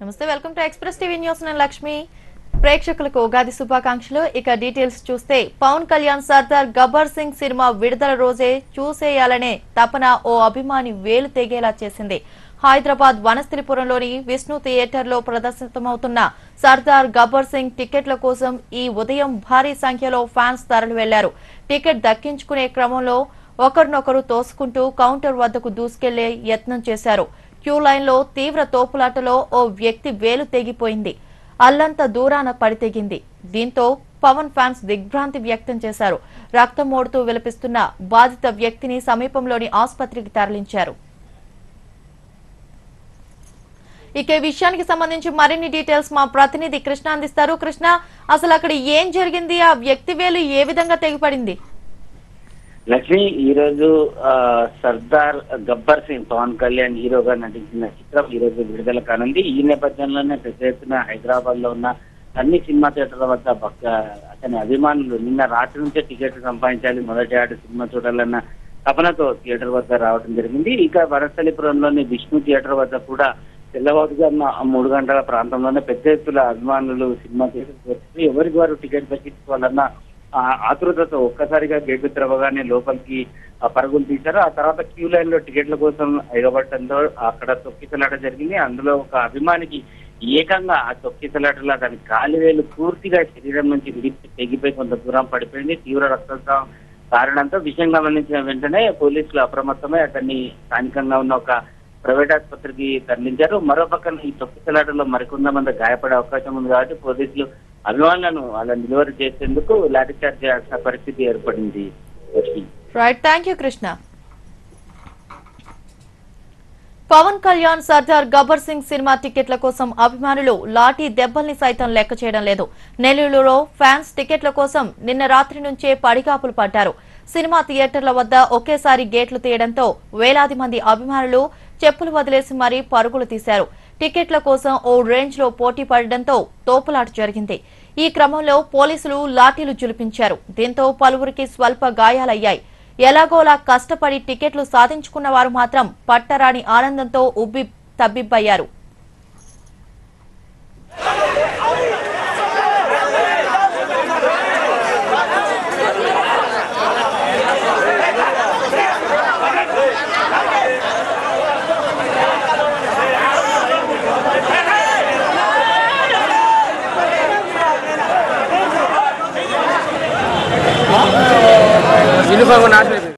నమస్తే welcome to Express TV news నేను లక్ష్మి ప్రేక్షకులకు ఉగాది శుభాకాంక్షలు ఇక డీటెయిల్స్ చూస్తే పవన్ కళ్యాణ్ సర్దార్ గబ్బర్ సింగ్ సినిమా విడుదల రోజే చూసేయాలనే తపన ఓ అభిమాని వేలు తెగేలా చేసింది హైదరాబాద్ వనస్థలిపురంలోని విష్ణు థియేటర్లో ప్రదర్శితమవుతున్న సర్దార్ గబ్బర్ సింగ్ టికెట్ల కోసం ఈ ఉదయం భారీ సంఖ్యలో ఫ్యాన్స్ తరలి వెళ్లారు టికెట్ దక్కించుకునే క్రమంలో ఒకరినొకరు తోసుకుంటూ కౌంటర్ వద్దకు దూసుకెళ్లే యత్నం చేశారు క్యూ లైన్లో తీవ్ర తోపులాటలో ఓ వ్యక్తి వేలు తెగిపోయింది అల్లంత దూరాన పడితెగింది దీంతో పవన్ ఫ్యాన్స్ దిగ్భ్రాంతి వ్యక్తం చేశారు రక్తం ఓడుతూ విలపిస్తున్న బాధిత వ్యక్తిని సమీపంలోని ఆసుపత్రికి తరలించారు ఇక ఈ విషయానికి సంబంధించి మరిన్ని డీటెయిల్స్ మా ప్రతినిధి కృష్ణ అందిస్తారు కృష్ణ అసలు అక్కడ ఏం జరిగింది ఆ వ్యక్తి వేలు ఏ విధంగా తెగిపడింది లక్ష్మి ఈ రోజు ఆ, సర్దార్ గబ్బర్ సింగ్ పవన్ కళ్యాణ్ హీరోగా నటించిన చిత్రం ఈ రోజు విడుదల కానుంది ఈ నేపథ్యంలోనే పెద్ద ఎత్తున హైదరాబాద్ లో ఉన్న అన్ని సినిమా థియేటర్ల వద్ద భక్త అతని అభిమానులు నిన్న రాత్రి నుంచే టికెట్లు సంపాదించాలి మొదటి ఆట సినిమా చూడాలన్న తపనతో థియేటర్ వద్ద రావడం జరిగింది ఇక వరసలిపురంలోని విష్ణు థియేటర్ వద్ద కూడా తెల్లవారుగా మూడు గంటల ప్రాంతంలోనే పెద్ద ఎత్తున అభిమానులు సినిమా థియేటర్కి వచ్చి ఎవరికి వారు టికెట్ దక్కించుకోవాలన్న ఆ ఆతృతతో ఒక్కసారిగా గేట్లు తెరవగానే లోపలికి ఆ పరుగులు తీశారు ఆ తర్వాత క్యూ లైన్ లో టికెట్ల కోసం ఎగబట్టడంతో అక్కడ తొక్కిసలాట జరిగింది అందులో ఒక అభిమానికి ఏకంగా ఆ తొక్కిసలాటలో అతని కాలివేలు పూర్తిగా శరీరం నుంచి విడిచి తెగిపోయి కొంత దూరం పడిపోయింది తీవ్ర రక్తస్రావం కారణంతో విషయం గమనించిన వెంటనే పోలీసులు అప్రమత్తమై అతన్ని స్థానికంగా ఉన్న ఒక ప్రైవేట్ ఆసుపత్రికి తరలించారు మరో పక్కన ఈ తొక్కిసలాటలో మరికొంత మంది గాయపడే అవకాశం ఉంది కాబట్టి పోలీసులు అభిమానులను వాళ్ళని నిలువరి చేసేందుకు లాఠీచార్జ్ చేయాల్సిన పరిస్థితి ఏర్పడింది Lakshmi right thank you Krishna Pawan Kalyan Sardaar Gabbar Singh సినిమా టికెట్ల కోసం అభిమానులు లాఠీ దెబ్బల్ని సైతం లెక్క చేయడం లేదు నెల్లూరులో ఫ్యాన్స్ టికెట్ల కోసం నిన్న రాత్రి నుంచే పడిగాపులు పడ్డారు సినిమా థియేటర్ల వద్ద ఒకేసారి గేట్లు తీయడంతో వేలాది మంది అభిమానులు చెప్పులు వదిలేసి మరీ పరుగులు తీశారు టికెట్ల కోసం ఓ రేంజ్ లో పోటీ పడడంతో తోపులాట జరిగింది ఈ క్రమంలో పోలీసులు లాఠీలు జులిపించారు దీంతో పలువురికి స్వల్ప గాయాలయ్యాయి ఎలాగోలా కష్టపడి టికెట్లు సాధించుకున్న వారు మాత్రం పట్టరాని ఆనందంతో ఉబ్బి తబ్బిబ్బయ్యారు యూనిఫామ్ నాశనం అయిపోయింది